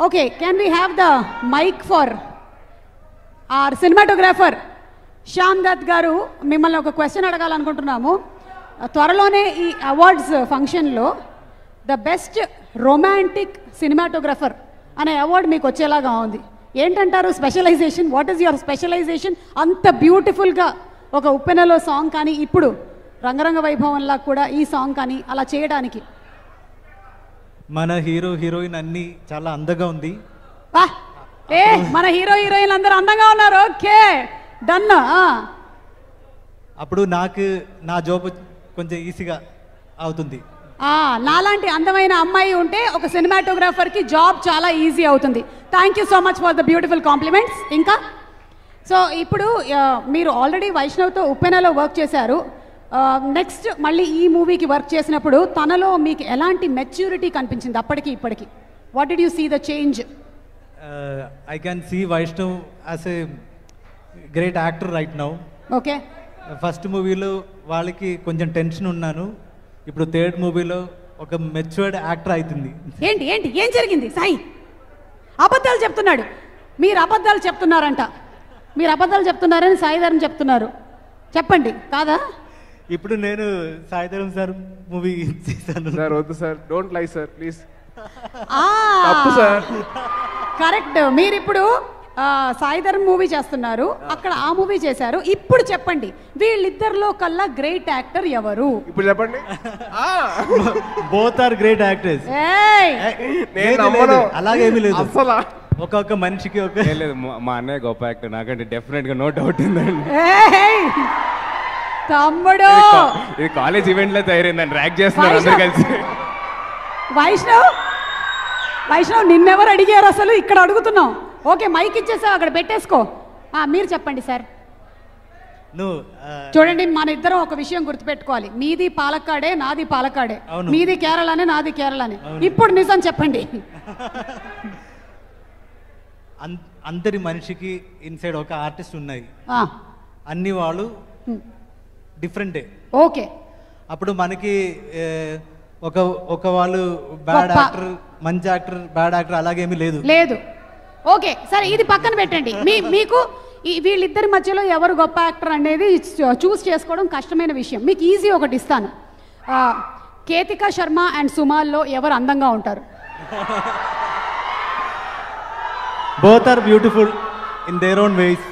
Okay can we have the mike for our cinematographer Shyam Dutt garu మిమ్మల్ని ఒక question అడగాలనుకుంటున్నాము త్వరలోనే ఈ అవార్డ్స్ ఫంక్షన్లో ద బెస్ట్ రొమాంటిక్ సినిమాటోగ్రఫర్ అనే అవార్డు మీకు వచ్చేలాగా ఉంది ఏంటంటారు specialization what is your specialization అంత బ్యూటిఫుల్గా ఒక ఉప్పెనలో సాంగ్ కానీ ఇప్పుడు రంగరంగ వైభవంలా కూడా ఈ సాంగ్ కానీ అలా చేయడానికి మన హీరో హీరోయిన్ అన్ని చాలా అందంగా ఉంది వా ఏ మన హీరో హీరోయిన్ అందరూ అందంగా ఉన్నారు ఓకే డన్ అప్పుడు నాకు నా జాబ్ కొంచెం ఈజీగా అవుతుంది నాలాంటి అందమైన అమ్మాయి ఉంటే ఒక సినిమాటోగ్రాఫర్కి జాబ్ చాలా ఈజీ అవుతుంది thank you so much for the beautiful compliments ఇంకా సో ఇప్పుడు ఆ, మీరు ఆల్రెడీ వైష్ణవ్తో ఉప్పెనలో వర్క్ చేశారు నెక్స్ట్ మళ్ళీ ఈ మూవీకి వర్క్ చేసినప్పుడు తనలో మీకు ఎలాంటి మెచ్యూరిటీ కనిపించింది అప్పటికి ఇప్పటికి what did you see the change I can see Vaishnav as a great actor right now okay first మూవీలో వాళ్ళకి కొంచెం టెన్షన్ ఉన్నాను ఇప్పుడు థర్డ్ మూవీలో ఒక మెచ్యూర్డ్ యాక్టర్ అవుతుంది ఏంటి ఏంటి ఏం జరిగింది సాయి అబద్ధాలు చెప్తున్నాడు మీరు అబద్ధాలు చెప్తున్నారంట మీరు అబద్ధాలు చెప్తున్నారని సాయిధరం చెప్తున్నారు చెప్పండి కాదా ఇప్పుడు నేను సాయిధరం సార్ మూవీ చేశాను సార్ వద్దు sir don't lie sir please ఆ, తప్పు సార్ కరెక్ట్ మీరు ఇప్పుడు ఆ, సాయిధరం మూవీ చేస్తున్నారు అక్కడ ఆ మూవీ చేశారు ఇప్పుడు చెప్పండి వీళ్ళిద్దరిలో కల్లా గ్రేట్ యాక్టర్ ఎవరు ఇప్పుడు చెప్పండి ఆ, బోత్ ఆర్ గ్రేట్ యాక్టర్స్ ఏయ్ నేను నమ్మను అలాగేమీ లేదు అస్సలా ఒక్కొక్క మనిషికి ఒక ఏం లేదు మా- మా అన్నయ్య గొప్ప యాక్టర్ నాకంటే డెఫినెట్ గా నో డౌట్ ఉందండి ఏయ్! తమ్ముడు ఇది కా- ఇది కాలేజ్ ఈవెంట్ లో తయారైందని ర్యాక్ చేస్తున్నారు అందరు కలిసి వైష్ణవ్ వైష్ణవ్ నిన్నెవరు అడిగారు అసలు ఇక్కడ అడుగుతున్నాం ఓకే మైక్ ఇచ్చేసావు అక్కడ పెట్టేసుకో ఆ, మీరు చెప్పండి సార్ నువ్వు ఆ, చూడండి మన ఇద్దరం ఒక విషయం గుర్తుపెట్టుకోవాలి మీది పాలక్కాడే నాది పాలక్కాడే అవును. మీది కేరళనే నాది కేరళనే ఇప్పుడు నిజం చెప్పండి అన్- అందరి మనిషికి ఇన్సైడ్ ఒక ఆర్టిస్ట్ ఉన్నాయి ఆ, అన్ని వాళ్ళు డిఫరెంటే ఓకే అప్పుడు మనకి ఏ, ఒక ఒక వాళ్ళు బ్యాడ్ గొప్ప. యాక్టర్ మంచి యాక్టర్ బ్యాడ్ యాక్టర్ అలాగేమీ లేదు లేదు ఓకే సరే ఇది పక్కన పెట్టండి మీ మీకు ఈ వీళ్ళిద్దరి మధ్యలో ఎవరు గొప్ప యాక్టర్ అనేది చూస్ చేసుకోవడం కష్టమైన విషయం మీకు ఈజీ ఒకటి ఇస్తాను ఆ, కేతికా శర్మ అండ్ సుమాల్లో ఎవరు అందంగా ఉంటారు both are beautiful in their own ways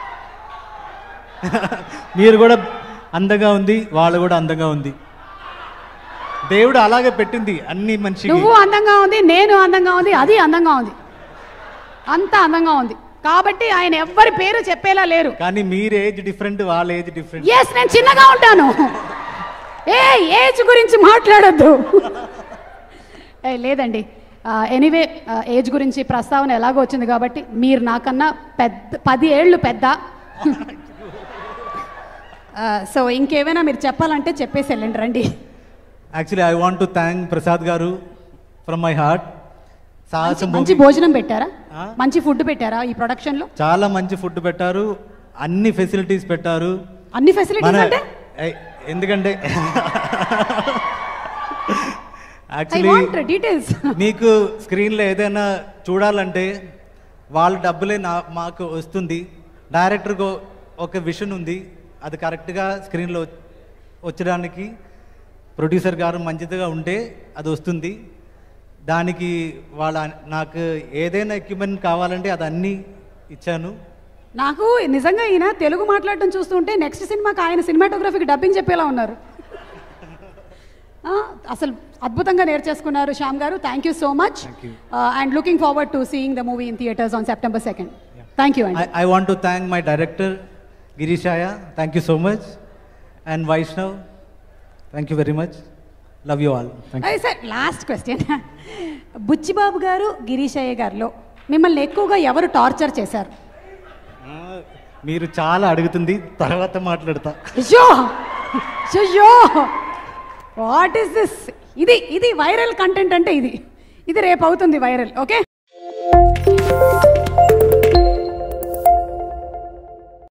మీరు కూడా అందంగా ఉంది వాళ్ళు కూడా అందంగా ఉంది దేవుడు అలాగే పెట్టింది అన్ని మనిషికి నువ్వు అందంగా ఉంది నేను అందంగా ఉంది అది అందంగా ఉంది అంత అందంగా ఉంది కాబట్టి ఆయన ఎవ్వరి పేరు చెప్పేలా లేరు కానీ మీరు ఏజ్ డిఫరెంట్ వాళ్ళ ఏజ్ డిఫరెంట్ ఎస్ నేను చిన్నగా ఉంటాను ఏ ఏజ్ గురించి మాట్లాడొద్దు ఏ లేదండి ఎనీవే ఏజ్ గురించి ప్రస్తావన ఎలాగో వచ్చింది కాబట్టి మీరు నాకన్నా పెద్ద పది ఏళ్ళు పెద్ద సో ఇంకేమైనా మీరు చెప్పాలంటే చెప్పేసి వెళ్ళండి రండి actually I want to thank Prasad garu from my heart సాహసం మంచి movie భోజనం పెట్టారా ఆ? మంచి ఫుడ్ పెట్టారా ఈ ప్రొడక్షన్లో చాలా మంచి ఫుడ్ పెట్టారు అన్ని ఫెసిలిటీస్ పెట్టారు అన్ని ఫెసిలిటీస్ అంటే ఐ- ఎందుకంటే ఐ యాక్చువల్లీ వాంట్ డీటెయిల్స్ మీకు స్క్రీన్లో ఏదైనా చూడాలంటే వాళ్ళ డబ్బులే నా మాకు వస్తుంది డైరెక్టర్కి ఒక విషన్ ఉంది అది కరెక్ట్గా స్క్రీన్లో వచ్చడానికి ప్రొడ్యూసర్ గారు మంచిదిగా ఉంటే అది వస్తుంది దానికి వాళ్ళ నాకు ఏదైనా ఎక్విప్మెంట్ కావాలంటే అది అన్నీ ఇచ్చాను నాకు నిజంగా ఈయన తెలుగు మాట్లాడటం చూస్తుంటే నెక్స్ట్ సినిమాకి ఆయన సినిమాటోగ్రఫీకి డబ్బింగ్ చెప్పేలా ఉన్నారు ఆ, అసలు అద్భుతంగా నేర్చేసుకున్నారు Shyam garu thank you so much and looking forward to seeing the movie in theatres on September second thank you అండి I I want to thank my director Girishaaya thank you so much and Vaishnav thank you very much love you all thank you sir last question Buchibabu garu Girishayya గారిలో మిమ్మల్ని ఎక్కువగా ఎవరు torture చేశారు మీరు చాలా అడుగుతుంది తర్వాత మాట్లాడతా అయ్యో అయ్యో వాట్ ఈస్ దిస్ ఇది ఇది వైరల్ కంటెంట్ అంటే ఇది ఇది రేపు అవుతుంది వైరల్ ఓకే